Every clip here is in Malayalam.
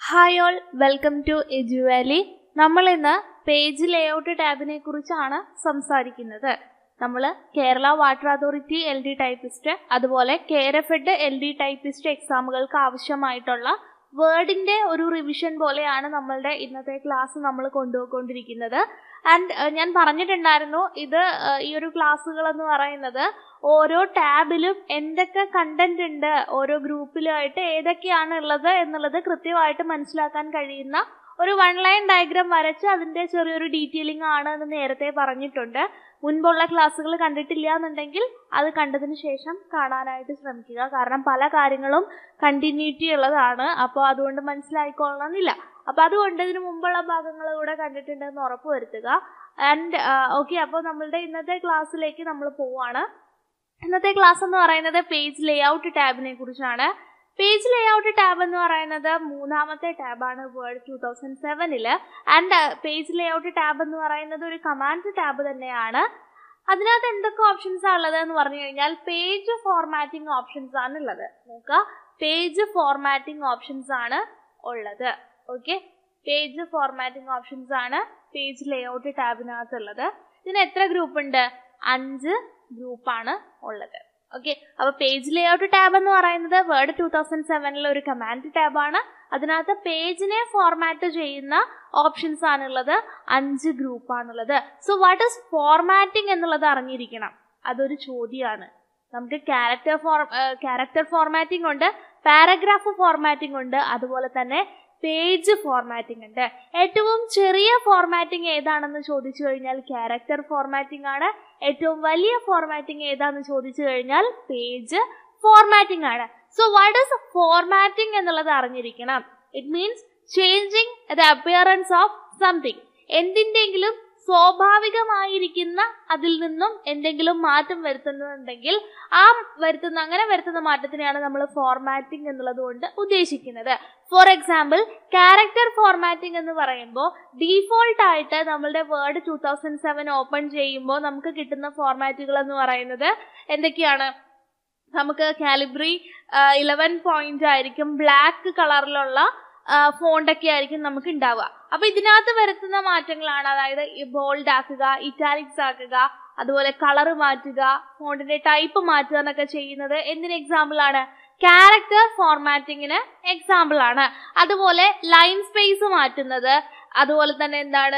ഹായ് ഓൾ വെൽക്കം ടു എജുവാലി നമ്മൾ ഇന്ന് പേജ് ലേഔട്ട് ടാബിനെ കുറിച്ചാണ് സംസാരിക്കുന്നത് നമ്മൾ Kerala water authority L D typist അതുപോലെ കേരഫെഡ് എൽ ഡി ടൈപ്പിസ്റ്റ് എക്സാമുകൾക്ക് ആവശ്യമായിട്ടുള്ള വേർഡിന്റെ ഒരു റിവിഷൻ പോലെയാണ് നമ്മളുടെ ഇന്നത്തെ ക്ലാസ് നമ്മൾ കൊണ്ടുപോയിക്കൊണ്ടിരിക്കുന്നത് ആൻഡ് ഞാൻ പറഞ്ഞിട്ടുണ്ടായിരുന്നു ഇത് uh, ഈ ഒരു ക്ലാസ്സുകൾ എന്ന് പറയുന്നത് ഓരോ ടാബിലും എന്തൊക്കെ കണ്ടന്റ് ഉണ്ട് ഓരോ ഗ്രൂപ്പിലുമായിട്ട് ഏതൊക്കെയാണ് ഉള്ളത് എന്നുള്ളത് കൃത്യമായിട്ട് മനസ്സിലാക്കാൻ കഴിയുന്ന ഒരു വൺ ലൈൻ ഡയഗ്രാം വരച്ച് അതിന്റെ ചെറിയൊരു ഡീറ്റെയിലിംഗ് ആണ് എന്ന് നേരത്തെ പറഞ്ഞിട്ടുണ്ട് മുൻപുള്ള ക്ലാസ്സുകൾ കണ്ടിട്ടില്ല എന്നുണ്ടെങ്കിൽ അത് കണ്ടതിന് ശേഷം കാണാനായിട്ട് ശ്രമിക്കുക കാരണം പല കാര്യങ്ങളും കണ്ടിന്യൂറ്റി ഉള്ളതാണ് അപ്പോൾ അതുകൊണ്ട് മനസ്സിലായിക്കൊള്ളണമെന്നില്ല അപ്പൊ അതുകൊണ്ട് ഇതിനു മുമ്പുള്ള ഭാഗങ്ങൾ കൂടെ കണ്ടിട്ടുണ്ടെന്ന് ഉറപ്പ് വരുത്തുക ആൻഡ് ഓക്കെ അപ്പോൾ നമ്മളുടെ ഇന്നത്തെ ക്ലാസ്സിലേക്ക് നമ്മൾ പോവാണ് ഇന്നത്തെ ക്ലാസ് എന്ന് പറയുന്നത് പേജ് ലേഔട്ട് ടാബിനെ കുറിച്ചാണ് പേജ് ലേഔട്ട് ടാബ് എന്ന് പറയുന്നത് മൂന്നാമത്തെ ടാബാണ് വേർഡ് ടൂ തൗസൻഡ് സെവനില് ആൻഡ് പേജ് ലേഔട്ട് ടാബ് എന്ന് പറയുന്നത് ഒരു കമാൻഡ് ടാബ് തന്നെയാണ് അതിനകത്ത് എന്തൊക്കെ ഓപ്ഷൻസ് ആണ് ഉള്ളത് എന്ന് പറഞ്ഞു കഴിഞ്ഞാൽ പേജ് ഫോർമാറ്റിംഗ് ഓപ്ഷൻസ് ആണ് ഉള്ളത് നോക്കുക പേജ് ഫോർമാറ്റിംഗ് ഓപ്ഷൻസ് ആണ് ഉള്ളത് ഓക്കെ പേജ് ഫോർമാറ്റിംഗ് ഓപ്ഷൻസ് ആണ് പേജ് ലേഔട്ട് ടാബിനകത്ത് ഉള്ളത് ഇതിന് എത്ര ഗ്രൂപ്പ് ഉണ്ട് അഞ്ച് ഗ്രൂപ്പാണ് ഉള്ളത് ഓക്കെ അപ്പൊ പേജ് ലേഔട്ട് ടാബ് എന്ന് പറയുന്നത് വേർഡ് ടൂ തൗസൻഡ് സെവനിലെ ഒരു കമാൻഡ് ടാബാണ് അതിനകത്ത് പേജിനെ ഫോർമാറ്റ് ചെയ്യുന്ന ഓപ്ഷൻസ് ആണുള്ളത് അഞ്ച് ഗ്രൂപ്പാണുള്ളത് സോ വാട്ട് ഇസ് ഫോർമാറ്റിംഗ് എന്നുള്ളത് അറിഞ്ഞിരിക്കണം അതൊരു ചോദ്യമാണ് നമുക്ക് ക്യാരക്ടർ ഫോർ ക്യാരക്ടർ ഫോർമാറ്റിംഗ് ഉണ്ട് പാരഗ്രാഫ് ഫോർമാറ്റിംഗ് ഉണ്ട് അതുപോലെ തന്നെ പേജ് ഫോർമാറ്റിംഗ് ഉണ്ട് ഏറ്റവും ചെറിയ ഫോർമാറ്റിംഗ് ഏതാണെന്ന് ചോദിച്ചു കഴിഞ്ഞാൽ ക്യാരക്ടർ ഫോർമാറ്റിംഗ് ആണ് ഏറ്റവും വലിയ ഫോർമാറ്റിംഗ് ഏതാണെന്ന് ചോദിച്ചു കഴിഞ്ഞാൽ പേജ് ഫോർമാറ്റിംഗ് ആണ് സോ വാട്ട് ഇസ് ഫോർമാറ്റിംഗ് എന്നുള്ളത് അറിഞ്ഞിരിക്കണം it means changing the appearance of something എന്തിൻ്റെങ്കിലും സ്വാഭാവികമായിരിക്കുന്ന അതിൽ നിന്നും എന്തെങ്കിലും മാറ്റം വരുത്തുന്നുണ്ടെങ്കിൽ ആ വരുത്തുന്ന അങ്ങനെ വരുത്തുന്ന മാറ്റത്തിനെയാണ് നമ്മൾ ഫോർമാറ്റിംഗ് എന്നുള്ളത് കൊണ്ട് ഉദ്ദേശിക്കുന്നത് ഫോർ എക്സാമ്പിൾ ക്യാരക്ടർ ഫോർമാറ്റിംഗ് എന്ന് പറയുമ്പോൾ ഡീഫോൾട്ട് ആയിട്ട് നമ്മളുടെ word two thousand seven open ചെയ്യുമ്പോൾ നമുക്ക് കിട്ടുന്ന ഫോർമാറ്റുകൾ എന്ന് പറയുന്നത് എന്തൊക്കെയാണ് നമുക്ക് കാലിബ്രി ഇലവൻ പോയിന്റ് ആയിരിക്കും ബ്ലാക്ക് കളറിലുള്ള ഫോണ്ടൊക്കെ ആയിരിക്കും നമുക്ക് ഉണ്ടാവുക അപ്പൊ ഇതിനകത്ത് വരുത്തുന്ന മാറ്റങ്ങളാണ് അതായത് ബോൾഡ് ആക്കുക ഇറ്റാലിക്സ് ആക്കുക അതുപോലെ കളർ മാറ്റുക ഫോണ്ടിന്റെ ടൈപ്പ് മാറ്റുക എന്നൊക്കെ ചെയ്യുന്നത് എന്തിന് എക്സാമ്പിൾ ആണ് ക്യാരക്ടർ ഫോർമാറ്റിങ്ങിന് എക്സാമ്പിൾ ആണ് അതുപോലെ ലൈൻ സ്പേസ് മാറ്റുന്നത് അതുപോലെ തന്നെ എന്താണ്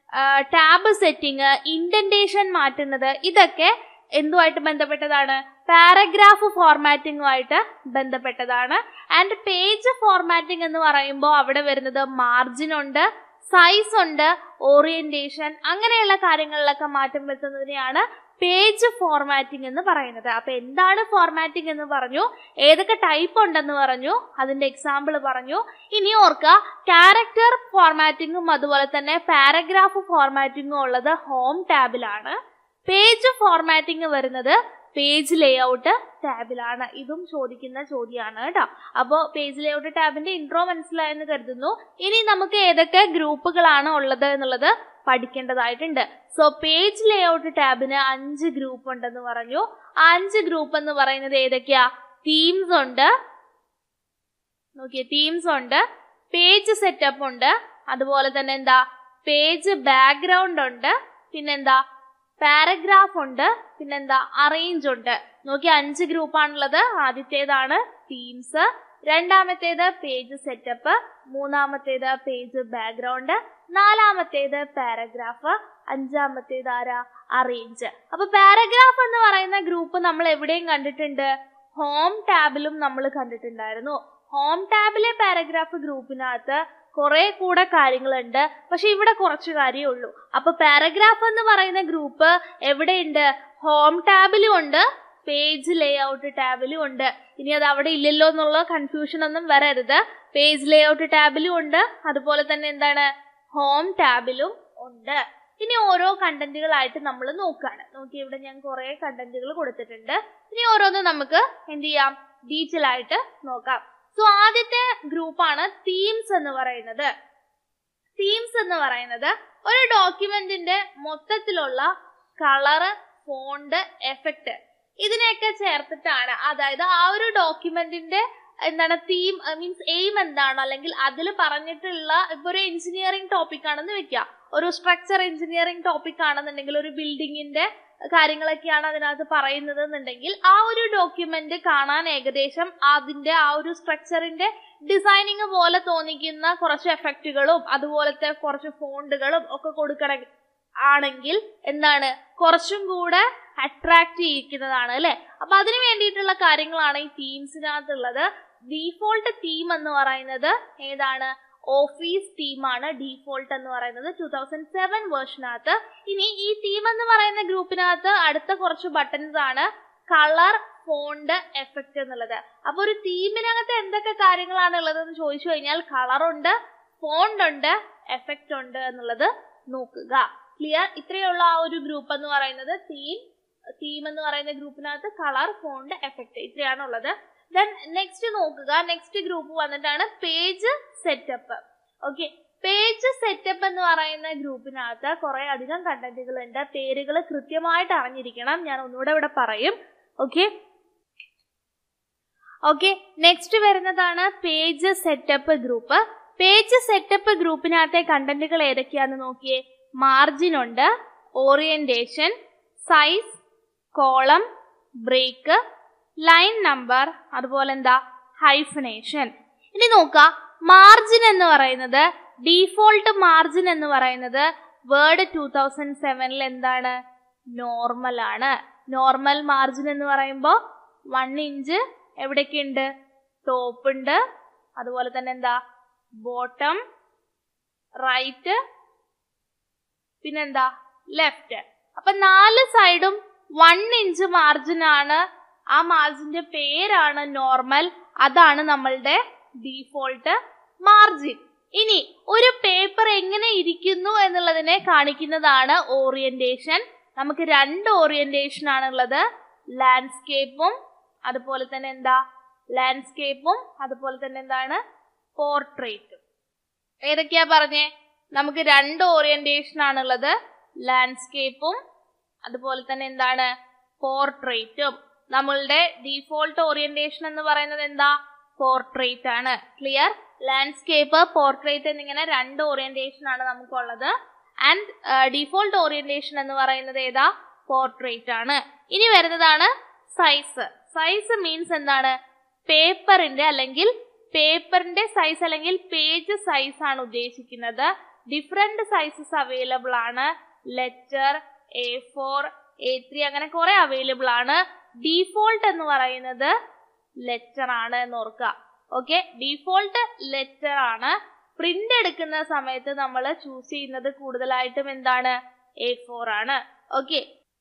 ടാബ് സെറ്റിംഗ് ഇൻഡന്റേഷൻ മാറ്റുന്നത് ഇതൊക്കെ എന്തുമായിട്ട് ബന്ധപ്പെട്ടതാണ് പാരഗ്രാഫ് ഫോർമാറ്റിംഗുമായിട്ട് ബന്ധപ്പെട്ടതാണ് ആൻഡ് പേജ് ഫോർമാറ്റിംഗ് എന്ന് പറയുമ്പോൾ അവിടെ വരുന്നത് മാർജിൻ ഉണ്ട് സൈസ് ഉണ്ട് ഓറിയന്റേഷൻ അങ്ങനെയുള്ള കാര്യങ്ങളിലൊക്കെ മാറ്റം വരുത്തുന്നതിനെയാണ് പേജ് ഫോർമാറ്റിംഗ് എന്ന് പറയുന്നത് അപ്പൊ എന്താണ് ഫോർമാറ്റിംഗ് എന്ന് പറഞ്ഞു ഏതൊക്കെ ടൈപ്പ് ഉണ്ടെന്ന് പറഞ്ഞു അതിന്റെ എക്സാമ്പിൾ പറഞ്ഞു ഇനി ഓർക്കുക ക്യാരക്ടർ ഫോർമാറ്റിംഗും അതുപോലെ തന്നെ പാരഗ്രാഫ് ഫോർമാറ്റിംഗും ഉള്ളത് ഹോം ടാബിലാണ് പേജ് ഫോർമാറ്റിംഗ് വരുന്നത് പേജ് ലേഔട്ട് ടാബിലാണ് ഇതും ചോദിക്കുന്ന ചോദ്യമാണ് കേട്ടോ അപ്പോൾ പേജ് ലേഔട്ട് ടാബിന്റെ ഇൻട്രോ മനസ്സിലായെന്ന് കരുതുന്നു ഇനി നമുക്ക് ഏതൊക്കെ ഗ്രൂപ്പുകളാണ് ഉള്ളത് എന്നുള്ളത് പഠിക്കേണ്ടതായിട്ടുണ്ട് സോ പേജ് ലേഔട്ട് ടാബിന് അഞ്ച് ഗ്രൂപ്പ് ഉണ്ടെന്ന് പറഞ്ഞു ആ അഞ്ച് ഗ്രൂപ്പ് എന്ന് പറയുന്നത് ഏതൊക്കെയാ തീംസ് ഉണ്ട് നോക്കിയേ തീംസ് ഉണ്ട് പേജ് സെറ്റപ്പ് ഉണ്ട് അതുപോലെ തന്നെ എന്താ പേജ് ബാക്ക്ഗ്രൗണ്ട് ഉണ്ട് പിന്നെന്താ പാരഗ്രാഫ് ഉണ്ട് പിന്നെന്താ അറേഞ്ച് ഉണ്ട് നോക്കി അഞ്ച് ഗ്രൂപ്പാണുള്ളത് ആദ്യത്തേതാണ് തീംസ് രണ്ടാമത്തേത് പേജ് സെറ്റപ്പ് മൂന്നാമത്തേത് പേജ് ബാക്ക്ഗ്രൗണ്ട് നാലാമത്തേത് പാരഗ്രാഫ് അഞ്ചാമത്തേത് ആരാ അറേഞ്ച് അപ്പൊ പാരഗ്രാഫ് എന്ന് പറയുന്ന ഗ്രൂപ്പ് നമ്മൾ എവിടെയും കണ്ടിട്ടുണ്ട് ഹോം ടാബിലും നമ്മൾ കണ്ടിട്ടുണ്ടായിരുന്നു ഹോം ടാബിലെ പാരഗ്രാഫ് ഗ്രൂപ്പിനകത്ത് കുറെ കൂടെ കാര്യങ്ങളുണ്ട് പക്ഷെ ഇവിടെ കുറച്ച് കാര്യമേ ഉള്ളൂ അപ്പൊ പാരഗ്രാഫ് എന്ന് പറയുന്ന ഗ്രൂപ്പ് എവിടെയുണ്ട് ഹോം ടാബിലും ഉണ്ട് പേജ് ലേഔട്ട് ടാബിലും ഉണ്ട് ഇനി അത് അവിടെ ഇല്ലല്ലോ എന്നുള്ള കൺഫ്യൂഷൻ ഒന്നും വരരുത് പേജ് ലേഔട്ട് ടാബിലും ഉണ്ട് അതുപോലെ തന്നെ എന്താണ് ഹോം ടാബിലും ഉണ്ട് ഇനി ഓരോ കണ്ടന്റുകളായിട്ട് നമ്മൾ നോക്കുകയാണ് നോക്കി ഇവിടെ ഞാൻ കുറെ കണ്ടന്റുകൾ കൊടുത്തിട്ടുണ്ട് ഇനി ഓരോന്നും നമുക്ക് എന്ത് ചെയ്യാം ഡീറ്റെയിൽ ആയിട്ട് നോക്കാം സോ ആദ്യത്തെ ഗ്രൂപ്പാണ് തീംസ് എന്ന് പറയുന്നത് തീംസ് എന്ന് പറയുന്നത് ഒരു ഡോക്യുമെന്റിന്റെ മൊത്തത്തിലുള്ള കളറ് ഫോണ്ട് എഫക്റ്റ് ഇതിനെയൊക്കെ ചേർത്തിട്ടാണ് അതായത് ആ ഒരു ഡോക്യുമെന്റിന്റെ എന്താണ് തീം മീൻസ് എയിം എന്താണ് അല്ലെങ്കിൽ അതിൽ പറഞ്ഞിട്ടുള്ള ഇപ്പൊ ഒരു എഞ്ചിനീയറിംഗ് ടോപ്പിക് ആണെന്ന് വെക്കുക ഒരു സ്ട്രക്ചർ എഞ്ചിനീയറിംഗ് ടോപ്പിക് ആണെന്നുണ്ടെങ്കിൽ ഒരു ബിൽഡിങ്ങിന്റെ കാര്യങ്ങളൊക്കെയാണ് അതിനകത്ത് പറയുന്നത് എന്നുണ്ടെങ്കിൽ ആ ഒരു ഡോക്യുമെന്റ് കാണാൻ ഏകദേശം അതിന്റെ ആ ഒരു സ്ട്രക്ചറിന്റെ ഡിസൈനിങ് പോലെ തോന്നിക്കുന്ന കുറച്ച് എഫക്റ്റുകളും അതുപോലത്തെ കുറച്ച് ഫോണ്ടുകളും ഒക്കെ കൊടുക്കണം ആണെങ്കിൽ എന്താണ് കുറച്ചും കൂടെ അട്രാക്ട് ചെയ്യിക്കുന്നതാണ് അല്ലെ അപ്പൊ അതിന് വേണ്ടിയിട്ടുള്ള കാര്യങ്ങളാണ് ഈ തീംസിനകത്തുള്ളത് ഡീഫോൾട്ട് തീം എന്ന് പറയുന്നത് ഏതാണ് ഓഫീസ് തീമാണ് ഡീഫോൾട്ട് എന്ന് പറയുന്നത് ടൂ തൗസൻഡ് സെവൻ വേർഷനകത്ത് ഇനി ഈ തീം എന്ന് പറയുന്ന ഗ്രൂപ്പിനകത്ത് അടുത്ത കുറച്ച് ബട്ടൺസ് ആണ് കളർ ഫോണ്ട് എഫക്റ്റ് എന്നുള്ളത് അപ്പൊ ഒരു തീമിനകത്ത് എന്തൊക്കെ കാര്യങ്ങളാണ് ഉള്ളതെന്ന് ചോദിച്ചു കഴിഞ്ഞാൽ കളർ ഉണ്ട് ഫോണ്ട് ഉണ്ട് എഫക്റ്റ് ഉണ്ട് എന്നുള്ളത് നോക്കുക ക്ലിയർ ഇത്രയുള്ള ആ ഒരു ഗ്രൂപ്പ് എന്ന് പറയുന്നത് തീം തീം എന്ന് പറയുന്ന ഗ്രൂപ്പിനകത്ത് കളർ ഫോണ്ട് എഫക്റ്റ് ഇത്രയാണ് ഉള്ളത് ദെൻ നെക്സ്റ്റ് നോക്കുക നെക്സ്റ്റ് ഗ്രൂപ്പ് വന്നിട്ടാണ് page setup okay page setup എന്ന് പറയുന്ന ഗ്രൂപ്പിനകത്ത് കുറെ അധികം കണ്ടന്റുകൾ ഉണ്ട് പേരുകൾ കൃത്യമായിട്ട് അറിഞ്ഞിരിക്കണം ഞാൻ ഒന്നുകൂടെ ഇവിടെ പറയും ഓക്കെ ഓക്കെ നെക്സ്റ്റ് വരുന്നതാണ് page setup group page setup ഗ്രൂപ്പിനകത്തെ കണ്ടന്റുകൾ ഏതൊക്കെയാന്ന് നോക്കിയേ മാർജിൻ ഉണ്ട് orientation size column break line number അതുപോലെ എന്താ ഹൈഫനേഷൻ ഇനി നോക്ക മാർജിൻ എന്ന് പറയുന്നത് ഡീഫോൾട്ട് മാർജിൻ എന്ന് പറയുന്നത് വേർഡ് ടൂ തൗസൻഡ് സെവനിൽ എന്താണ് നോർമൽ ആണ് നോർമൽ മാർജിൻ എന്ന് പറയുമ്പോൾ വൺ ഇഞ്ച് എവിടെയൊക്കെ ഉണ്ട് ടോപ്പ് ഉണ്ട് അതുപോലെ തന്നെ എന്താ ബോട്ടം റൈറ്റ് പിന്നെന്താ ലെഫ്റ്റ് അപ്പൊ നാല് സൈഡും വൺ ഇഞ്ച് മാർജിൻ ആണ് ആ മാർജിന്റെ പേരാണ് നോർമൽ അതാണ് നമ്മളുടെ ഡീഫോൾട്ട് മാർജിൻ ഇനി ഒരു പേപ്പർ എങ്ങനെ ഇരിക്കുന്നു എന്നുള്ളതിനെ കാണിക്കുന്നതാണ് ഓറിയന്റേഷൻ നമുക്ക് രണ്ട് ഓറിയന്റേഷൻ ആണുള്ളത് ലാൻഡ്സ്കേപ്പും അതുപോലെ തന്നെ എന്താ ലാൻഡ്സ്കേപ്പും അതുപോലെ തന്നെ എന്താണ് പോർട്രേറ്റും ഏതൊക്കെയാ പറഞ്ഞേ നമുക്ക് രണ്ട് ഓറിയന്റേഷൻ ആണുള്ളത് ലാൻഡ്സ്കേപ്പും അതുപോലെ തന്നെ എന്താണ് പോർട്രേറ്റും നമ്മളുടെ ഡീഫോൾട്ട് ഓറിയന്റേഷൻ എന്ന് പറയുന്നത് എന്താ പോർട്രേറ്റ് ആണ് ക്ലിയർ ലാൻഡ്സ്കേപ്പ് പോർട്രേറ്റ് എന്നിങ്ങനെ രണ്ട് ഓറിയന്റേഷൻ ആണ് നമുക്കുള്ളത് ആൻഡ് ഡീഫോൾട്ട് ഓറിയന്റേഷൻ എന്ന് പറയുന്നത് ഏതാ പോർട്രേറ്റ് ആണ് ഇനി വരുന്നതാണ് സൈസ് സൈസ് മീൻസ് എന്താണ് പേപ്പറിന്റെ അല്ലെങ്കിൽ പേപ്പറിന്റെ സൈസ് അല്ലെങ്കിൽ പേജ് സൈസ് ആണ് ഉദ്ദേശിക്കുന്നത് ഡിഫറെന്റ് സൈസസ് അവൈലബിൾ ആണ് letter A four A three അങ്ങനെ കുറെ അവൈലബിൾ ആണ് ഡീഫോൾട്ട് എന്ന് പറയുന്നത് ലെറ്റർ ആണ് എന്ന് ഓർക്കുക ഓക്കെ ഡീഫോൾട്ട് ലെറ്റർ ആണ് പ്രിന്റ് എടുക്കുന്ന സമയത്ത് നമ്മൾ ചൂസ് ചെയ്യുന്നത് കൂടുതലായിട്ടും എന്താണ് എ ഫോർ ആണ് ഓക്കെ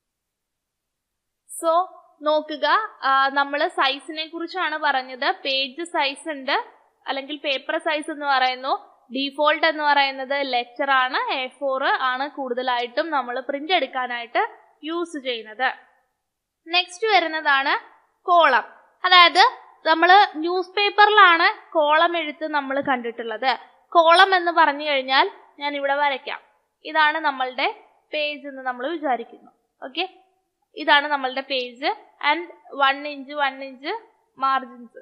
സോ നോക്കുക നമ്മൾ സൈസിനെ കുറിച്ചാണ് പറഞ്ഞത് പേജ് സൈസ് ഉണ്ട് അല്ലെങ്കിൽ പേപ്പർ സൈസ് എന്ന് പറയുന്നു ഡീഫോൾട്ട് എന്ന് പറയുന്നത് ലെറ്റർ ആണ് എ ഫോർ ആണ് കൂടുതലായിട്ടും നമ്മൾ പ്രിന്റ് എടുക്കാനായിട്ട് യൂസ് ചെയ്യുന്നത് നെക്സ്റ്റ് വരുന്നതാണ് കോളം അതായത് നമ്മൾ ന്യൂസ് പേപ്പറിലാണ് കോളം എഴുത്ത് നമ്മൾ കണ്ടിട്ടുള്ളത് കോളം എന്ന് പറഞ്ഞു കഴിഞ്ഞാൽ ഞാൻ ഇവിടെ വരയ്ക്കാം ഇതാണ് നമ്മളുടെ പേജ് എന്ന് നമ്മൾ വിചാരിക്കുന്നു ഓക്കെ ഇതാണ് നമ്മളുടെ page and one inch one inch margins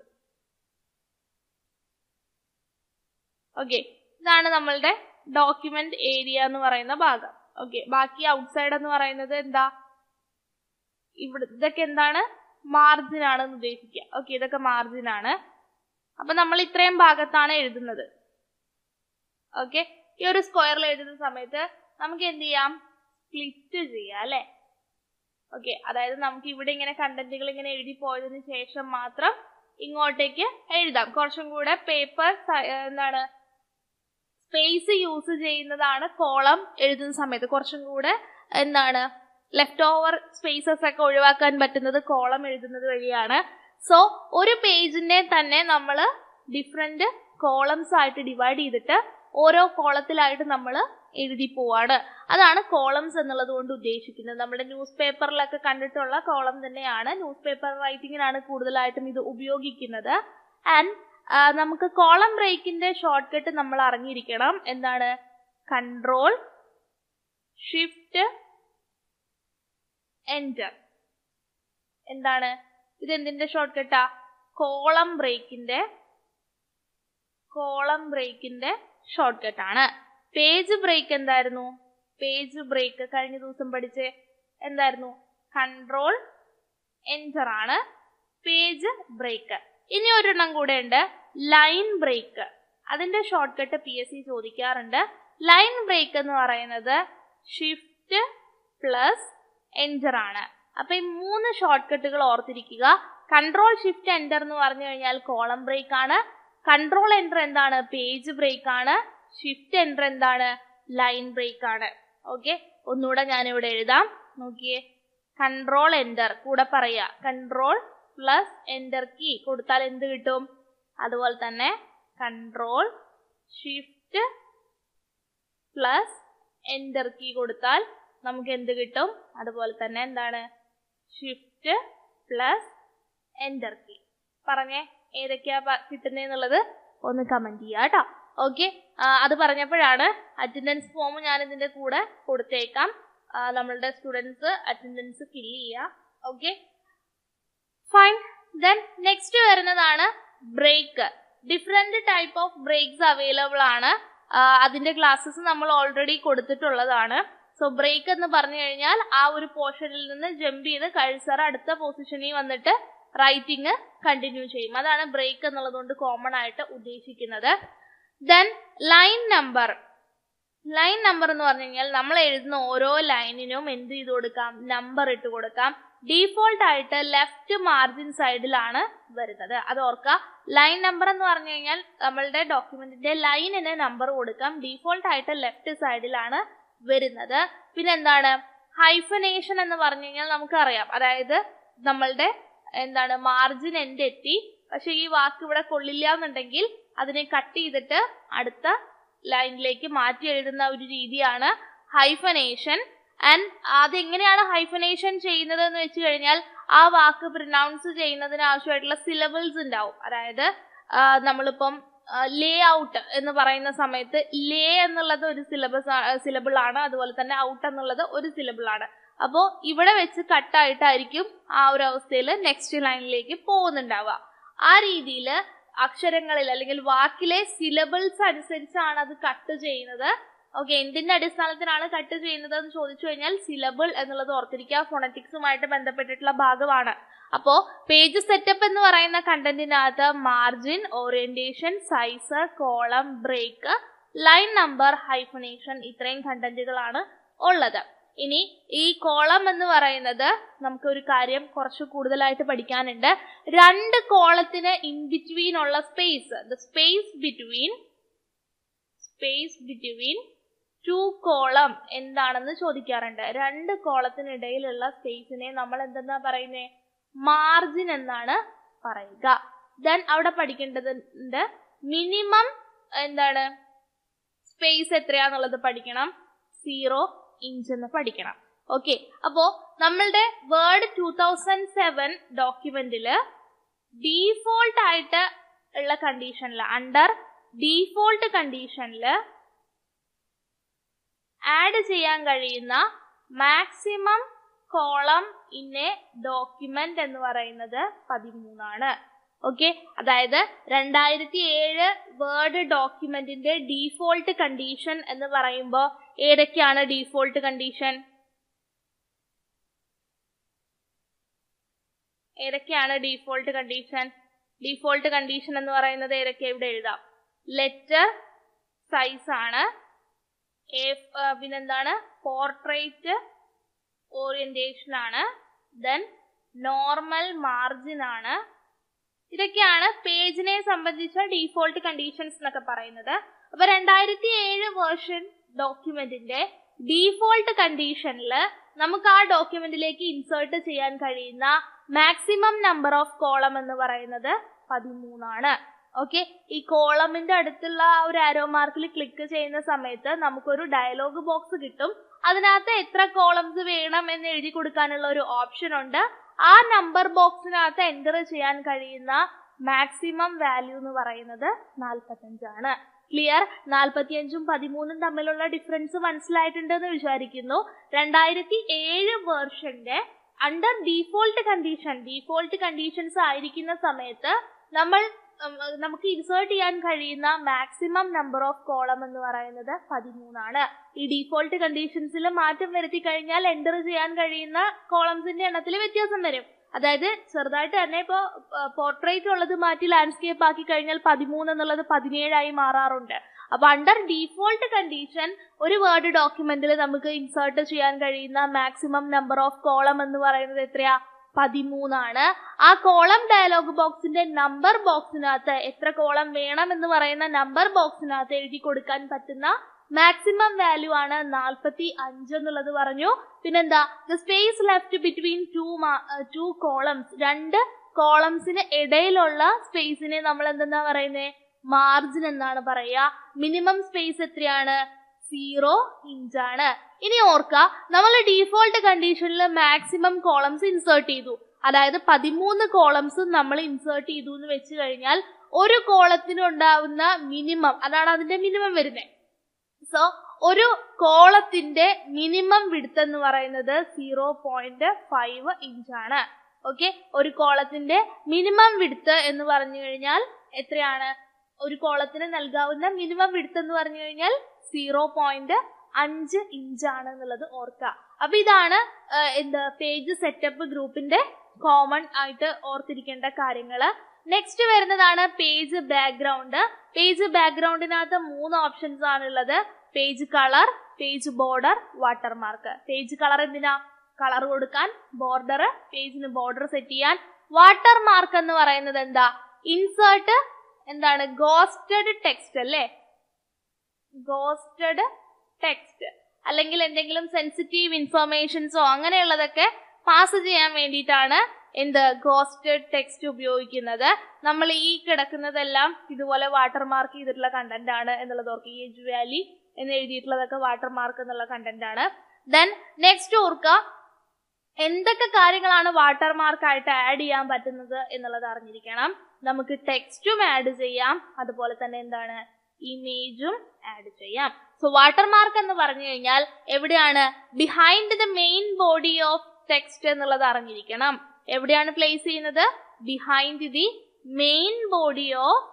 okay ഇതാണ് നമ്മളുടെ ഡോക്യുമെന്റ് ഏരിയ എന്ന് പറയുന്ന ഭാഗം ഓക്കെ ബാക്കി ഔട്ട്സൈഡ് എന്ന് പറയുന്നത് എന്താ ഇവിടെ ഇതൊക്കെ എന്താണ് മാർജിൻ ആണെന്ന് ഉദ്ദേശിക്കുക ഓക്കെ ഇതൊക്കെ മാർജിൻ ആണ് അപ്പൊ നമ്മൾ ഇത്രയും ഭാഗത്താണ് എഴുതുന്നത് ഓക്കെ ഈ ഒരു സ്ക്വയറിൽ എഴുതുന്ന സമയത്ത് നമുക്ക് എന്ത് ചെയ്യാം സ്പ്ലിറ്റ് ചെയ്യാം അല്ലെ ഓക്കെ അതായത് നമുക്ക് ഇവിടെ ഇങ്ങനെ കണ്ടന്റുകൾ ഇങ്ങനെ എഴുതി പോയതിനു ശേഷം മാത്രം ഇങ്ങോട്ടേക്ക് എഴുതാം കുറച്ചും കൂടെ പേപ്പർ എന്താണ് സ്പേസ് യൂസ് ചെയ്യുന്നതാണ് കോളം എഴുതുന്ന സമയത്ത് കുറച്ചും കൂടെ എന്താണ് ലെഫ്റ്റ് ഓവർ സ്പേസസ് ഒക്കെ ഒഴിവാക്കാൻ പറ്റുന്നത് കോളം എഴുതുന്നത് വഴിയാണ് സോ ഒരു പേജിനെ തന്നെ നമ്മൾ ഡിഫറെന്റ് കോളംസ് ആയിട്ട് ഡിവൈഡ് ചെയ്തിട്ട് ഓരോ കോളത്തിലായിട്ട് നമ്മൾ എഴുതി പോവാണ് അതാണ് കോളംസ് എന്നുള്ളത് കൊണ്ട് ഉദ്ദേശിക്കുന്നത് നമ്മുടെ ന്യൂസ് പേപ്പറിലൊക്കെ കണ്ടിട്ടുള്ള കോളം തന്നെയാണ് ന്യൂസ് പേപ്പർ റൈറ്റിങ്ങിനാണ് കൂടുതലായിട്ടും ഇത് ഉപയോഗിക്കുന്നത് ആൻഡ് നമുക്ക് കോളം ബ്രേക്കിന്റെ ഷോർട്ട് കട്ട് നമ്മൾ അറിഞ്ഞിരിക്കണം എന്താണ് കൺട്രോൾ ഷിഫ്റ്റ് എൻറ്റർ എന്താണ് ഇത് എന്തിന്റെ ഷോർട്ട് കട്ടാ കോളം ബ്രേക്കിന്റെ കോളം ബ്രേക്കിന്റെ ഷോർട്ട് കട്ട് ആണ് പേജ് ബ്രേക്ക് എന്തായിരുന്നു പേജ് ബ്രേക്ക് കഴിഞ്ഞ ദിവസം പഠിച്ച് എന്തായിരുന്നു കൺട്രോൾ എൻറ്റർ ആണ് പേജ് ബ്രേക്ക് ഇനി ഒരെണ്ണം കൂടെ ഉണ്ട് ലൈൻ ബ്രേക്ക് അതിന്റെ shortcut P S C ചോദിക്കാറുണ്ട് ലൈൻ ബ്രേക്ക് എന്ന് പറയുന്നത് ഷിഫ്റ്റ് പ്ലസ് എൻറ്റർ ആണ് അപ്പൊ ഈ മൂന്ന് ഷോർട്ട് കട്ടുകൾ ഓർത്തിരിക്കുക കൺട്രോൾ ഷിഫ്റ്റ് എൻറ്റർ എന്ന് പറഞ്ഞു കഴിഞ്ഞാൽ കോളം ബ്രേക്ക് ആണ് കൺട്രോൾ എൻറ്റർ എന്താണ് പേജ് ബ്രേക്ക് ആണ് ഷിഫ്റ്റ് എൻറ്റർ എന്താണ് ലൈൻ ബ്രേക്ക് ആണ് ഓക്കെ ഒന്നുകൂടെ ഞാനിവിടെ എഴുതാം നോക്കിയേ കൺട്രോൾ എൻറ്റർ കൂടെ പറയാ കൺട്രോൾ പ്ലസ് എൻറ്റർ കീ കൊടുത്താൽ എന്ത് കിട്ടും അതുപോലെ തന്നെ control shift plus enter key കൊടുത്താൽ നമുക്ക് എന്ത് കിട്ടും അതുപോലെ തന്നെ എന്താണ് ഷിഫ്റ്റ് പ്ലസ് എൻറ്റർ കീ പറഞ്ഞേ ഏതൊക്കെയാ കിട്ടുന്നതെന്നുള്ളത് ഒന്ന് കമന്റ് ചെയ്യുക കേട്ടോ ഓക്കെ അത് പറഞ്ഞപ്പോഴാണ് അറ്റൻഡൻസ് ഫോം ഞാൻ ഇതിന്റെ കൂടെ കൊടുത്തേക്കാം നമ്മളുടെ സ്റ്റുഡൻസ് അറ്റൻഡൻസ് ഫില്ല് ചെയ്യുക ഓക്കെ ഫൈൻ ദെൻ നെക്സ്റ്റ് വരുന്നതാണ് break different type of breaks available ആണ് അതിന്റെ ക്ലാസ്സസ് നമ്മൾ ഓൾറെഡി കൊടുത്തിട്ടുള്ളതാണ് സോ ബ്രേക്ക് എന്ന് പറഞ്ഞു കഴിഞ്ഞാൽ ആ ഒരു പോർഷനിൽ നിന്ന് ജമ്പ് ചെയ്ത് കഴ്സർ അടുത്ത പൊസിഷനിൽ വന്നിട്ട് റൈറ്റിംഗ് കണ്ടിന്യൂ ചെയ്യും അതാണ് ബ്രേക്ക് എന്നുള്ളതുകൊണ്ട് കോമൺ ആയിട്ട് ഉദ്ദേശിക്കുന്നത് then line number line number എന്ന് പറഞ്ഞു കഴിഞ്ഞാൽ നമ്മൾ എഴുതുന്ന ഓരോ ലൈനിനും എന്ത് ചെയ്ത് കൊടുക്കാം നമ്പർ ഇട്ട് കൊടുക്കാം ഡീഫോൾട്ട് ആയിട്ട് ലെഫ്റ്റ് മാർജിൻ സൈഡിലാണ് വരുന്നത് അത് ഓർക്കുക ലൈൻ നമ്പർ എന്ന് പറഞ്ഞു കഴിഞ്ഞാൽ നമ്മളുടെ ഡോക്യുമെന്റിന്റെ ലൈനിന് നമ്പർ കൊടുക്കാം ഡീഫോൾട്ട് ആയിട്ട് ലെഫ്റ്റ് സൈഡിലാണ് വരുന്നത് പിന്നെ എന്താണ് ഹൈഫനേഷൻ എന്ന് പറഞ്ഞു കഴിഞ്ഞാൽ നമുക്കറിയാം അതായത് നമ്മളുടെ എന്താണ് മാർജിൻ എൻഡ് എത്തി പക്ഷെ ഈ വാക്ക് ഇവിടെ കൊള്ളില്ല എന്നുണ്ടെങ്കിൽ അതിനെ കട്ട് ചെയ്തിട്ട് അടുത്ത ലൈനിലേക്ക് മാറ്റി എഴുതുന്ന ഒരു രീതിയാണ് ഹൈഫനേഷൻ ആൻഡ് അതെങ്ങനെയാണ് ഹൈഫനേഷൻ ചെയ്യുന്നത് എന്ന് വെച്ച് കഴിഞ്ഞാൽ ആ വാക്ക് പ്രൊനൗൺസ് ചെയ്യുന്നതിന് ആവശ്യമായിട്ടുള്ള സിലബിൾസ് ഉണ്ടാവും അതായത് നമ്മളിപ്പം ലേ ഔട്ട് എന്ന് പറയുന്ന സമയത്ത് ലേ എന്നുള്ളത് ഒരു സിലബസ് സിലബിൾ ആണ് അതുപോലെ തന്നെ ഔട്ട് എന്നുള്ളത് ഒരു സിലബിൾ ആണ് അപ്പോൾ ഇവിടെ വെച്ച് കട്ടായിട്ടായിരിക്കും ആ ഒരു അവസ്ഥയിൽ നെക്സ്റ്റ് ലൈനിലേക്ക് പോകുന്നുണ്ടാവുക ആ രീതിയിൽ അക്ഷരങ്ങളിൽ അല്ലെങ്കിൽ വാക്കിലെ സിലബിൾസ് അനുസരിച്ചാണ് അത് കട്ട് ചെയ്യുന്നത് ഓക്കെ എന്തിന്റെ അടിസ്ഥാനത്തിലാണ് കട്ട് ചെയ്യുന്നത് എന്ന് ചോദിച്ചു കഴിഞ്ഞാൽ സിലബിൾ എന്നുള്ളത് ഓർത്തിരിക്കുക ഫോണറ്റിക്സുമായിട്ട് ബന്ധപ്പെട്ടിട്ടുള്ള ഭാഗമാണ് അപ്പോ പേജ് സെറ്റപ്പ് എന്ന് പറയുന്ന കണ്ടന്റിനകത്ത് margin orientation size column break line number hyphenation ഇത്രയും കണ്ടന്റുകളാണ് ഉള്ളത് ഇനി ഈ കോളം എന്ന് പറയുന്നത് നമുക്ക് ഒരു കാര്യം കുറച്ച് കൂടുതലായിട്ട് പഠിക്കാനുണ്ട് രണ്ട് കോളത്തിന് ഇൻ ബിറ്റ്വീൻ ഉള്ള space the space between space between two column എന്താണെന്ന് ചോദിക്കാറുണ്ട് രണ്ട് കോളത്തിനിടയിലുള്ള സ്പേസിനെ നമ്മൾ എന്തെന്നാ പറയുന്നേ മാർജിൻ എന്നാണ് പറയുക ദെൻ അവിടെ പഠിക്കേണ്ടതുണ്ട് മിനിമം എന്താണ് സ്പേസ് എത്രയാന്നുള്ളത് പഠിക്കണം സീറോ ഇഞ്ച് എന്ന് പഠിക്കണം ഓക്കെ അപ്പോ നമ്മളുടെ വേർഡ് ടൂ തൗസൻഡ് സെവൻ ഡോക്യുമെന്റില് ഡീഫോൾട്ട് ആയിട്ട് ഉള്ള കണ്ടീഷനിൽ അണ്ടർ ഡീഫോൾട്ട് കണ്ടീഷനിൽ ആഡ് ചെയ്യാൻ കഴിയുന്ന maximum column in a document എന്ന് പറയുന്നത് പതിമൂന്നാണ് ഓക്കെ അതായത് രണ്ടായിരത്തി ഏഴ് വേർഡ് ഡോക്യുമെന്റിന്റെ ഡീഫോൾട്ട് കണ്ടീഷൻ എന്ന് പറയുമ്പോൾ ഏതൊക്കെയാണ് ഡീഫോൾട്ട് കണ്ടീഷൻ ഏതൊക്കെയാണ് ഡീഫോൾട്ട് കണ്ടീഷൻ ഡീഫോൾട്ട് കണ്ടീഷൻ എന്ന് പറയുന്നത് ഏതൊക്കെ ഇവിടെ എഴുതാം ലെറ്റർ സൈസ് ആണ് പിന്നെന്താണ് പോർട്രേറ്റ് ഓറിയന്റേഷൻ ആണ് ദെൻ നോർമൽ മാർജിൻ ആണ് ഇതൊക്കെയാണ് പേജിനെ സംബന്ധിച്ച ഡീഫോൾട്ട് കണ്ടീഷൻസ് എന്നൊക്കെ പറയുന്നത് അപ്പൊ രണ്ടായിരത്തി ഏഴ് വേർഷൻ ഡോക്യുമെന്റിന്റെ ഡീഫോൾട്ട് കണ്ടീഷനിൽ നമുക്ക് ആ ഡോക്യുമെന്റിലേക്ക് ഇൻസേർട്ട് ചെയ്യാൻ കഴിയുന്ന മാക്സിമം നമ്പർ ഓഫ് കോളം എന്ന് പറയുന്നത് പതിമൂന്നാണ് ഓക്കെ ഈ കോളമിന്റെ അടുത്തുള്ള ആ ഒരു ആരോ മാർക്കിൽ ക്ലിക്ക് ചെയ്യുന്ന സമയത്ത് നമുക്കൊരു ഡയലോഗ് ബോക്സ് കിട്ടും അതിനകത്ത് എത്ര കോളംസ് വേണം എന്ന് എഴുതി കൊടുക്കാനുള്ള ഒരു ഓപ്ഷൻ ഉണ്ട് ആ നമ്പർ ബോക്സിനകത്ത് എൻ്റർ ചെയ്യാൻ കഴിയുന്ന മാക്സിമം വാല്യൂ എന്ന് പറയുന്നത് നാൽപ്പത്തഞ്ചാണ് ക്ലിയർ നാൽപ്പത്തിയഞ്ചും പതിമൂന്നും തമ്മിലുള്ള ഡിഫറൻസ് മനസ്സിലായിട്ടുണ്ടെന്ന് വിചാരിക്കുന്നു രണ്ടായിരത്തി ഏഴ് വേർഷന്റെ under default condition default conditions ആയിരിക്കുന്ന സമയത്ത് നമ്മൾ ഉം, നമുക്ക് ഇൻസേർട്ട് ചെയ്യാൻ കഴിയുന്ന മാക്സിമം നമ്പർ ഓഫ് കോളം എന്ന് പറയുന്നത് പതിമൂന്നാണ് ഈ ഡീഫോൾട്ട് കണ്ടീഷൻസിൽ മാറ്റം വരുത്തി കഴിഞ്ഞാൽ എൻ്റർ ചെയ്യാൻ കഴിയുന്ന കോളംസിന്റെ എണ്ണത്തിൽ വ്യത്യാസം വരും അതായത് ചെറുതായിട്ട് തന്നെ ഇപ്പോൾ പോർട്രേറ്റ് ഉള്ളത് മാറ്റി ലാൻഡ്സ്കേപ്പ് ആക്കി കഴിഞ്ഞാൽ പതിമൂന്ന് എന്നുള്ളത് പതിനേഴായി മാറാറുണ്ട് അപ്പൊ അണ്ടർ ഡീഫോൾട്ട് കണ്ടീഷൻ ഒരു വേർഡ് ഡോക്യുമെന്റിൽ നമുക്ക് ഇൻസേർട്ട് ചെയ്യാൻ കഴിയുന്ന മാക്സിമം നമ്പർ ഓഫ് കോളം എന്ന് പറയുന്നത് എത്രയാ പതിമൂന്നാണ് ആ കോളം ഡയലോഗ് ബോക്സിന്റെ നമ്പർ ബോക്സിനകത്ത് എത്ര കോളം വേണം എന്ന് പറയുന്ന നമ്പർ ബോക്സിനകത്ത് എഴുതി കൊടുക്കാൻ പറ്റുന്ന മാക്സിമം വാല്യൂ ആണ് നാൽപ്പത്തി അഞ്ച് എന്നുള്ളത് പറഞ്ഞു പിന്നെന്താ the space left between two two columns രണ്ട് കോളംസിന് ഇടയിലുള്ള സ്പേസിനെ നമ്മൾ എന്തെന്നാ പറയുന്നത് മാർജിൻ എന്നാണ് പറയുക മിനിമം സ്പേസ് എത്രയാണ് സീറോ ഇഞ്ചാണ് ഇനി ഓർക്ക നമ്മൾ ഡീഫോൾട്ട് കണ്ടീഷനിൽ മാക്സിമം കോളംസ് ഇൻസേർട്ട് ചെയ്തു അതായത് പതിമൂന്ന് കോളംസ് നമ്മൾ ഇൻസേർട്ട് ചെയ്തു എന്ന് വെച്ച് കഴിഞ്ഞാൽ ഒരു കോളത്തിന് ഉണ്ടാവുന്ന മിനിമം അതാണ് അതിന്റെ മിനിമം വരുന്നത് സോ ഒരു കോളത്തിന്റെ മിനിമം വിടുത്ത് എന്ന് പറയുന്നത് സീറോ പോയിന്റ് ഫൈവ് ഇഞ്ചാണ് ഓക്കെ ഒരു കോളത്തിന്റെ മിനിമം വിടുത്ത് എന്ന് പറഞ്ഞു കഴിഞ്ഞാൽ എത്രയാണ് ഒരു കോളത്തിന് നൽകാവുന്ന മിനിമം വിടുത്ത് എന്ന് പറഞ്ഞു കഴിഞ്ഞാൽ സീറോ പോയിന്റ് അഞ്ച് ഇഞ്ചാണ് എന്നുള്ളത് ഓർക്കുക അപ്പൊ ഇതാണ് ആ, എന്ത് പേജ് സെറ്റപ്പ് ഗ്രൂപ്പിന്റെ കോമൺ ആയിട്ട് ഓർത്തിരിക്കേണ്ട കാര്യങ്ങള് നെക്സ്റ്റ് വരുന്നതാണ് പേജ് ബാക്ക്ഗ്രൗണ്ട് പേജ് ബാക്ക്ഗ്രൗണ്ടിനകത്ത് മൂന്ന് ഓപ്ഷൻസ് ആണുള്ളത് page colour page border watermark page colour എന്തിനാ കളർ കൊടുക്കാൻ ബോർഡർ പേജിന് ബോർഡർ സെറ്റ് ചെയ്യാൻ വാട്ടർമാർക്ക് എന്ന് പറയുന്നത് എന്താ ഇൻസേർട്ട് എന്താണ് ഗോസ്റ്റഡ് ടെക്സ്റ്റ് അല്ലേ ഗോസ്റ്റഡ് ടെക്സ്റ്റ് അല്ലെങ്കിൽ എന്തെങ്കിലും സെൻസിറ്റീവ് ഇൻഫർമേഷൻസോ അങ്ങനെയുള്ളതൊക്കെ പാസ് ചെയ്യാൻ വേണ്ടിയിട്ടാണ് എന്ത് ഗോസ്റ്റഡ് ടെക്സ്റ്റ് ഉപയോഗിക്കുന്നത് നമ്മൾ ഈ കിടക്കുന്നതെല്ലാം ഇതുപോലെ വാട്ടർമാർക്ക് ചെയ്തിട്ടുള്ള കണ്ടന്റ് ആണ് എന്നുള്ളത് ഓർക്കുക ഈ എജ് വാലി എന്ന് എഴുതിയിട്ടുള്ളതൊക്കെ വാട്ടർമാർക്ക് എന്നുള്ള കണ്ടന്റ് ആണ് ദെൻ നെക്സ്റ്റ് ഓർക്കുക എന്തൊക്കെ കാര്യങ്ങളാണ് വാട്ടർമാർക്ക് ആയിട്ട് ആഡ് ചെയ്യാൻ പറ്റുന്നത് എന്നുള്ളത് അറിഞ്ഞിരിക്കണം നമുക്ക് ടെക്സ്റ്റും ആഡ് ചെയ്യാം അതുപോലെ തന്നെ എന്താണ് ഇമേജും ആഡ് ചെയ്യാം സോ വാട്ടർമാർക്ക് എന്ന് പറഞ്ഞു കഴിഞ്ഞാൽ എവിടെയാണ് behind the main body of text എന്നുള്ളത് അറിഞ്ഞിരിക്കണം എവിടെയാണ് പ്ലേസ് ചെയ്യുന്നത് behind the main body of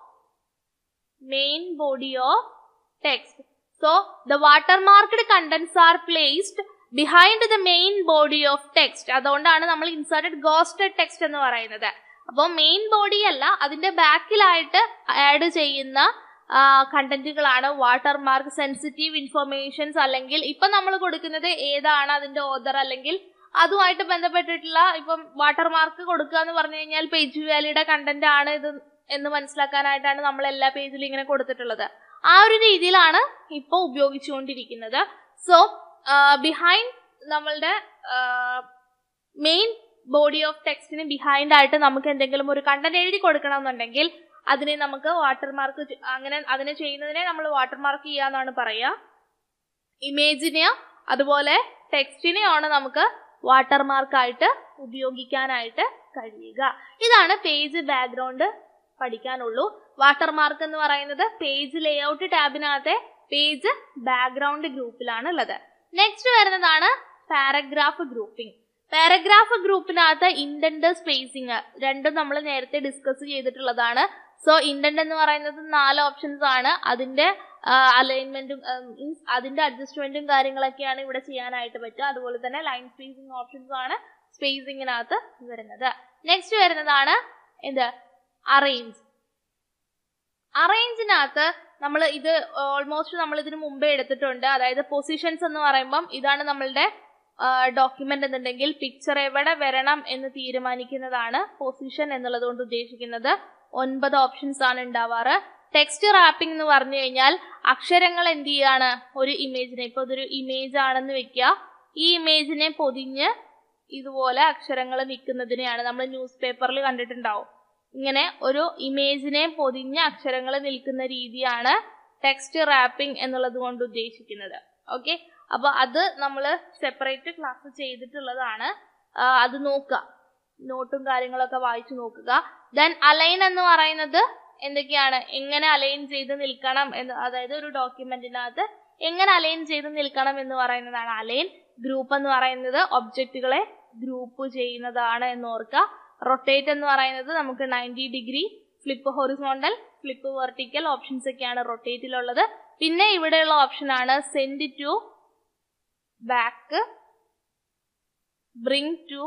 main body of text so the watermarked contents are placed behind the main body of text അതുകൊണ്ടാണ് നമ്മൾ ഇൻസേർട്ടഡ് ഗോസ്റ്റഡ് ടെക്സ്റ്റ് എന്ന് പറയുന്നത് അപ്പോൾ മെയിൻ ബോഡി അല്ല അതിന്റെ ബാക്കിലായിട്ട് ആഡ് ചെയ്യുന്ന കണ്ടന്റുകളാണ് വാട്ടർമാർക്ക് സെൻസിറ്റീവ് ഇൻഫർമേഷൻസ് അല്ലെങ്കിൽ ഇപ്പൊ നമ്മൾ കൊടുക്കുന്നത് ഏതാണ് അതിന്റെ ഓദർ അല്ലെങ്കിൽ അതുമായിട്ട് ബന്ധപ്പെട്ടിട്ടുള്ള ഇപ്പം വാട്ടർമാർക്ക് കൊടുക്കുക എന്ന് പറഞ്ഞു കഴിഞ്ഞാൽ പേജ് വാലിയുടെ കണ്ടന്റ് ആണ് ഇത് എന്ന് മനസ്സിലാക്കാനായിട്ടാണ് നമ്മൾ എല്ലാ പേജിലും ഇങ്ങനെ കൊടുത്തിട്ടുള്ളത് ആ ഒരു രീതിയിലാണ് ഇപ്പോൾ ഉപയോഗിച്ചുകൊണ്ടിരിക്കുന്നത് സോ ബിഹൈൻഡ് നമ്മളുടെ മെയിൻ ബോഡി ഓഫ് ടെക്സ്റ്റിന് ബിഹൈൻഡ് ആയിട്ട് നമുക്ക് എന്തെങ്കിലും ഒരു കണ്ടന്റ് എഴുതി കൊടുക്കണമെന്നുണ്ടെങ്കിൽ അതിനെ നമുക്ക് വാട്ടർമാർക്ക് അങ്ങനെ അതിനെ ചെയ്യുന്നതിനെ നമ്മൾ വാട്ടർമാർക്ക് ചെയ്യാന്നാണ് പറയുക ഇമേജിനെ അതുപോലെ ടെക്സ്റ്റിനെയാണ് നമുക്ക് വാട്ടർമാർക്കായിട്ട് ഉപയോഗിക്കാനായിട്ട് കഴിയുക ഇതാണ് പേജ് ബാക്ക്ഗ്രൗണ്ട് പഠിക്കാനുള്ളൂ വാട്ടർമാർക്ക് എന്ന് പറയുന്നത് പേജ് ലേഔട്ട് ടാബിനകത്തെ പേജ് ബാക്ക്ഗ്രൗണ്ട് ഗ്രൂപ്പിലാണ് ഉള്ളത് നെക്സ്റ്റ് വരുന്നതാണ് പാരഗ്രാഫ് ഗ്രൂപ്പിംഗ് പാരഗ്രാഫ് ഗ്രൂപ്പിനകത്ത് ഇൻഡന്റ് സ്പേസിങ് രണ്ടും നമ്മൾ നേരത്തെ ഡിസ്കസ് ചെയ്തിട്ടുള്ളതാണ് സോ ഇൻഡന്റ് എന്ന് പറയുന്നത് നാല് ഓപ്ഷൻസ് ആണ് അതിന്റെ അലൈൻമെന്റും മീൻസ് അതിന്റെ അഡ്ജസ്റ്റ്മെന്റും കാര്യങ്ങളൊക്കെയാണ് ഇവിടെ ചെയ്യാനായിട്ട് പറ്റുക അതുപോലെ തന്നെ ലൈൻ സ്പേസിംഗ് ഓപ്ഷൻസ് ആണ് സ്പേസിങ്ങിനകത്ത് വരുന്നത് നെക്സ്റ്റ് വരുന്നതാണ് എന്ത് അറേഞ്ച് അറേഞ്ചിനകത്ത് നമ്മൾ ഇത് ഓൾമോസ്റ്റ് നമ്മൾ ഇതിന് മുമ്പേ എടുത്തിട്ടുണ്ട് അതായത് പൊസിഷൻസ് എന്ന് പറയുമ്പം ഇതാണ് നമ്മളുടെ ഡോക്യുമെന്റ് എന്നുണ്ടെങ്കിൽ പിക്ചർ എവിടെ വരണം എന്ന് തീരുമാനിക്കുന്നതാണ് പൊസിഷൻ എന്നുള്ളത് കൊണ്ട് ഉദ്ദേശിക്കുന്നത് ഒൻപത് ഓപ്ഷൻസ് ആണ് ഉണ്ടാവാറ് ടെക്സ്റ്റ് റാപ്പിംഗ് എന്ന് പറഞ്ഞു കഴിഞ്ഞാൽ അക്ഷരങ്ങൾ എന്ത് ചെയ്യാണ് ഒരു ഇമേജിനെ ഇപ്പൊ ഇതൊരു ഇമേജ് ആണെന്ന് വെക്കുക ഈ ഇമേജിനെ പൊതിഞ്ഞ് ഇതുപോലെ അക്ഷരങ്ങൾ നിൽക്കുന്നതിനെയാണ് നമ്മൾ ന്യൂസ് പേപ്പറിൽ കണ്ടിട്ടുണ്ടാവും ഇങ്ങനെ ഒരു ഇമേജിനെ പൊതിഞ്ഞ അക്ഷരങ്ങൾ നിൽക്കുന്ന രീതിയാണ് ടെക്സ്റ്റ് റാപ്പിംഗ് എന്നുള്ളത് കൊണ്ട് ഉദ്ദേശിക്കുന്നത് ഓക്കെ അപ്പൊ അത് നമ്മൾ സെപ്പറേറ്റ് ക്ലാസ് ചെയ്തിട്ടുള്ളതാണ് അത് നോക്കുക നോട്ടും കാര്യങ്ങളൊക്കെ വായിച്ചു നോക്കുക ദെൻ അലൈൻ എന്ന് പറയുന്നത് എന്തൊക്കെയാണ് എങ്ങനെ അലൈൻ ചെയ്ത് നിൽക്കണം എന്ന് അതായത് ഒരു ഡോക്യുമെന്റിനകത്ത് എങ്ങനെ അലൈൻ ചെയ്ത് നിൽക്കണം എന്ന് പറയുന്നതാണ് അലൈൻ ഗ്രൂപ്പ് എന്ന് പറയുന്നത് ഒബ്ജക്റ്റുകളെ ഗ്രൂപ്പ് ചെയ്യുന്നതാണ് എന്ന് ഓർക്കുക റൊട്ടേറ്റ് എന്ന് പറയുന്നത് നമുക്ക് ninety degree flip horizontal flip vertical options ഒക്കെയാണ് റൊട്ടേറ്റിലുള്ളത് പിന്നെ ഇവിടെയുള്ള ഓപ്ഷൻ ആണ് send to back bring to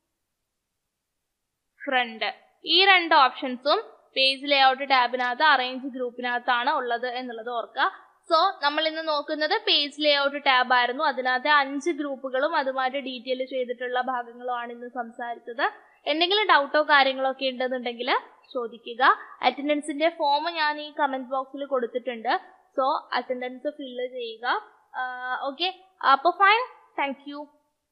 front ഈ രണ്ട് ഓപ്ഷൻസും പേജ് ലേഔട്ട് ടാബിനകത്ത് അറേഞ്ച് ഗ്രൂപ്പിനകത്താണ് ഉള്ളത് എന്നുള്ളത് ഓർക്കുക സോ നമ്മൾ ഇന്ന് നോക്കുന്നത് പേജ് ലേഔട്ട് ടാബ് ആയിരുന്നു അതിനകത്തെ അഞ്ച് ഗ്രൂപ്പുകളും അതുമായിട്ട് ഡീറ്റെയിൽ ചെയ്തിട്ടുള്ള ഭാഗങ്ങളുമാണ് ഇന്ന് സംസാരിച്ചത് എന്തെങ്കിലും ഡൗട്ടോ കാര്യങ്ങളോ ഒക്കെ ഉണ്ടെന്നുണ്ടെങ്കിൽ ചോദിക്കുക അറ്റൻഡൻസിന്റെ ഫോം ഞാൻ ഈ കമന്റ് ബോക്സിൽ കൊടുത്തിട്ടുണ്ട് സോ അറ്റൻഡൻസ് ഫില്ല് ചെയ്യുക ഓക്കെ അപ്പോൾ ഫൈൻ താങ്ക് യു